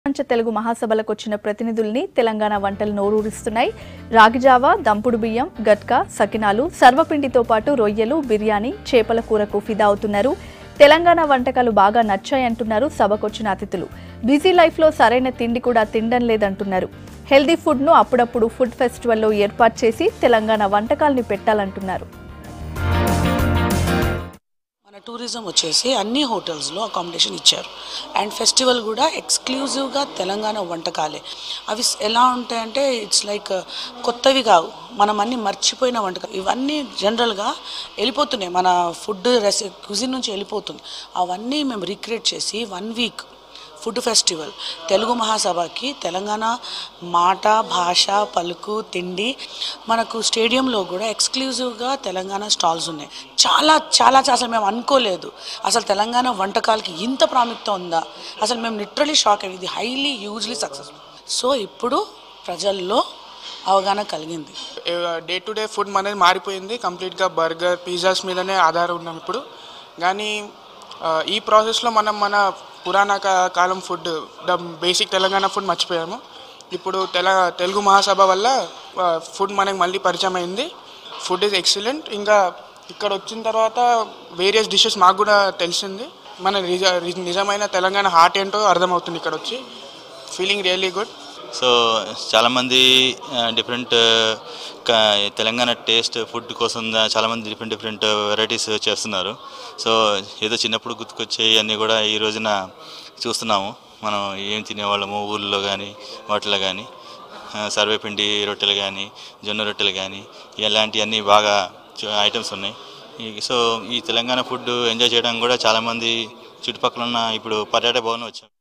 ప్రపంచ తెలుగు మహాసభలకు వచ్చిన ప్రతినిధుల్ని తెలంగాణ వంటలు నోరూరిస్తున్నాయి రాగిజావ దంపుడు బియ్యం గట్కా సకినాలు సర్వపిండితో పాటు రొయ్యలు బిర్యానీ చేపల కూరకు ఫిదా అవుతున్నారు తెలంగాణ వంటకాలు బాగా నచ్చాయంటున్నారు సభకొచ్చిన అతిథులు బిజీ లైఫ్లో సరైన తిండి కూడా తినడం లేదంటున్నారు హెల్దీ ఫుడ్ను అప్పుడప్పుడు ఫుడ్ ఫెస్టివల్లో ఏర్పాటు చేసి తెలంగాణ వంటకాల్ని పెట్టాలంటున్నారు మన టూరిజం వచ్చేసి అన్ని హోటల్స్లో అకామిడేషన్ ఇచ్చారు అండ్ ఫెస్టివల్ కూడా ఎక్స్క్లూజివ్గా తెలంగాణ వంటకాలే అవి స్- ఎలా ఉంటాయంటే ఇట్స్ లైక్ కొత్తవి కావు మనం అన్ని మర్చిపోయిన వంటకాలు ఇవన్నీ జనరల్గా వెళ్ళిపోతున్నాయి మన ఫుడ్ రెసి క్యూజిన్ నుంచి వెళ్ళిపోతుంది అవన్నీ మేము రీక్రియేట్ చేసి one week food festival Telugu మహాసభకి తెలంగాణ మాట భాష పలుకు తిండి మనకు స్టేడియంలో కూడా ఎక్స్క్లూజివ్గా తెలంగాణ స్టాల్స్ ఉన్నాయి చాలా చాలా చాలా అసలు మేము అనుకోలేదు అసలు తెలంగాణ వంటకాలకి ఇంత ప్రాముఖ్యత ఉందా అసలు మేము లిటరలీ షాక్ అయ్యి ఇది హైలీ హ్యూజ్లీ సక్సెస్ఫుల్ సో ఇప్పుడు ప్రజల్లో అవగాహన కలిగింది డే టు డే ఫుడ్ అనేది మారిపోయింది కంప్లీట్గా బర్గర్ పిజ్జాస్ మీదనే ఆధారం ఉన్నాం ఇప్పుడు కానీ ఆ, ఈ ప్రాసెస్లో మనం మన పురాణ కా- కాలం food the basic Telangana food మర్చిపోయాము ఇప్పుడు తెల తెలుగు మహాసభ వల్ల ఫుడ్ మనకి మళ్ళీ పరిచయం అయింది ఫుడ్ ఈజ్ ఎక్సలెంట్ ఇంకా ఇక్కడ వచ్చిన తర్వాత వేరియస్ డిషెస్ మాకు కూడా తెలిసింది మన నిజ నిజమైన తెలంగాణ హార్ట్ ఏంటో అర్థమవుతుంది ఇక్కడ వచ్చి ఫీలింగ్ రియల్లీ గుడ్ సో చాలామంది డిఫరెంట్ తెలంగాణ టేస్ట్ ఫుడ్ కోసం దా- చాలామంది డిఫరెంట్ డిఫరెంట్ వెరైటీస్ చేస్తున్నారు సో ఏదో చిన్నప్పుడు గుర్తుకొచ్చేవి అన్నీ కూడా ఈ రోజున చూస్తున్నాము మనం ఏం తినేవాళ్ళము ఊళ్ళో కానీ వాటిలో కానీ సర్వేపిండి రొట్టెలు కానీ జొన్న రొట్టెలు కానీ ఇలాంటివన్నీ బాగా ఐటమ్స్ ఉన్నాయి ఈ- సో ఈ తెలంగాణ ఫుడ్ ఎంజాయ్ చేయడం కూడా చాలామంది చుట్టుపక్కల ఉన్న ఇప్పుడు పర్యాటక భవన్ వచ్చాం